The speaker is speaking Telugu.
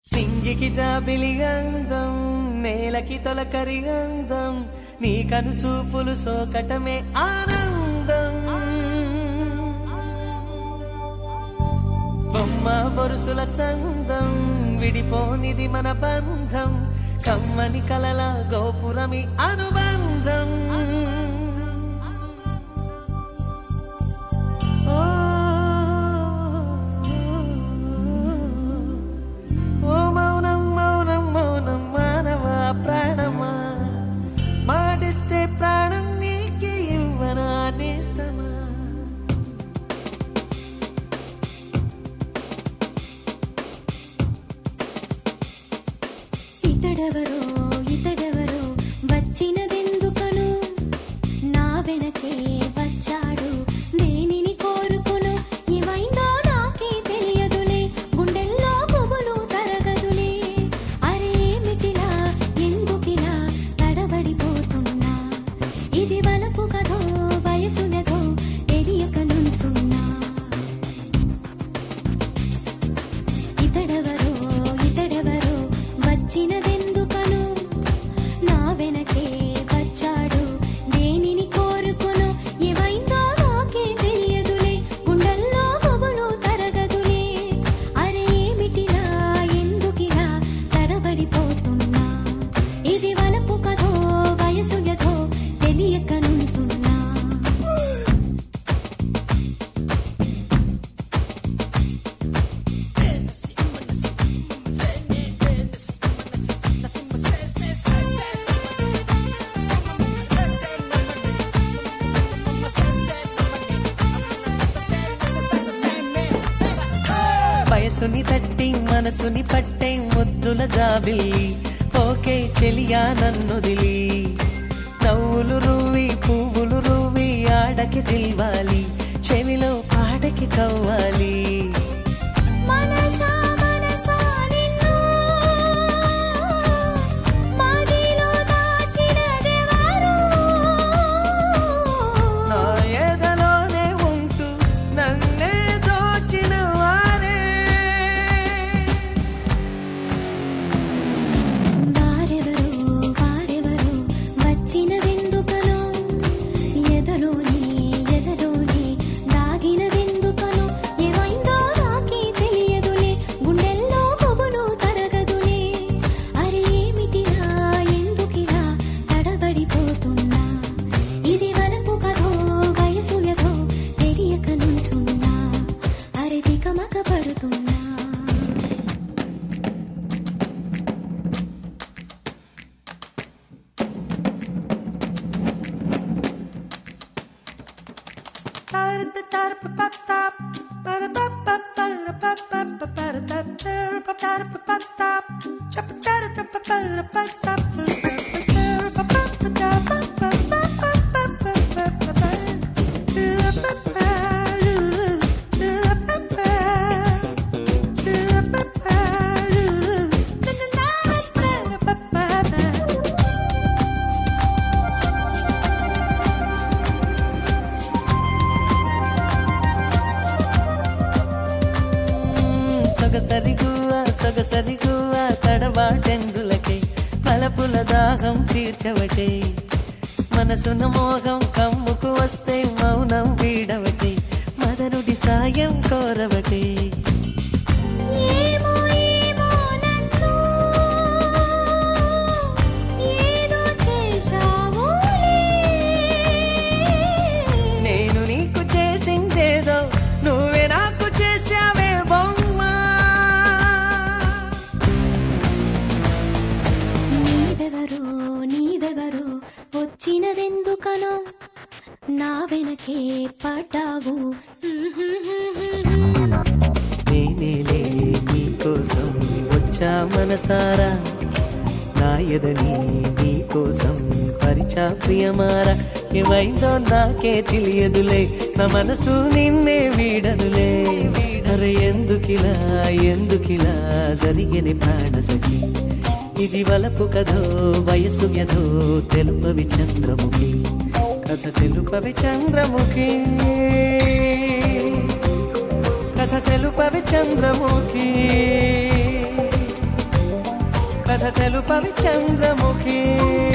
సింగికి జాబిలి అందం నేలకి తొలకరి అందం నీ కను చూపులు సోకటమే ఆనందం బొమ్మ బొరుసుల చందం విడిపోనిది మన బంధం కమ్మని కలల గోపురమి అనుబంధం ఓ ఓ మౌనం మౌనం మౌనం మానవా ప్రాణమా మాటిస్తే ప్రాణం నీకే ఇవ్వనా నేస్తమా ఇతడెవరో ఇతడెవరో వచ్చినదెందుకను నా వెనకే వచ్చాడు దేనిని కోరుకును ఏమైందో నాకే తెలియదులే గుండెల్లో పువ్వులు తరగదులే అరే ఏమిటిలా ఎందుకిలా తడబడిపోతున్నా ఇది వలపు కదో వయసునదో తెలియక నుంచున్నా ఇతడెవరో ఇతడెవరో వచ్చినదెందుకను నా వెనకే వచ్చాడు దేనిని కోరుకును ఏమైందో నాకే తెలియదులే గుండెల్లో పువ్వులు తరగదులే అరే ఏమిటిలా ఎందుకిలా తడబడిపోతున్నా ఇది వలపు కథో వయసులతో తెలియక నుంచున్నా వయసుని తట్టి మనసుని పట్టే ముద్దుల జాబిల్లి ఓకే చెలియా నన్నుదిలి నవ్వులు రువ్వి పువ్వులు రువ్వి ఆడకి దిల్వాలి చెవిలో పాటకి కవ్వాలి మనసా మనసా నిన్ను మదిలో దాచినదెవరు నా ఎదలోనే ఉంటూ నన్నే దోచిన వారే వారెవరు వారెవరు వచ్చినదెందుకనో ఎదలోని ఎదలోని దాగినదెందుకనో ఏమైందో నాకే తెలియదులే గుండెల్లో కొవ్వును తరగదులే అరే ఏమిటిలా ఎందుకిలా తడబడిపోతున్నా ఇది వలపు కథో వయసులతో తెలియక నుంచున్నా అరే తికమక పడుతున్నా సొగసరి గువ్వ సొగసరి గువ్వ తడబాటెందులకై పలపుల దాహం తీర్చవటే మనసున మోహం కమ్ముకు వస్తే మౌనం వీడవటే మదనుడి సాయం కోరవటే ఏమో ఏమో నన్ను ఏదో చేశావులే నేను నీకు చేసిందేదో నువ్వే నాకు చేసావే బొమ్మ నీవెవరో నీవెవరో వచ్చినదెందుకనో నా వెనకే పడ్డావు నేనేలే నీకోసం వచ్చా మనసారా నా ఎదని నీకోసం పరిచా ప్రియమారా ఏమైందో నాకే తెలియదులే నా మనసు నిన్నే వీడదులే అరే ఎందుకిలా ఎందుకిలా జరిగిన ప్రాణసఖి ఇది వలపు కథో వయసు వ్యధో తెలుపవి చంద్రముఖి కథ తెలుపవి చంద్రముఖి కథ తెలుపవి చంద్రముఖి కథ తెలుపవి చంద్రముఖి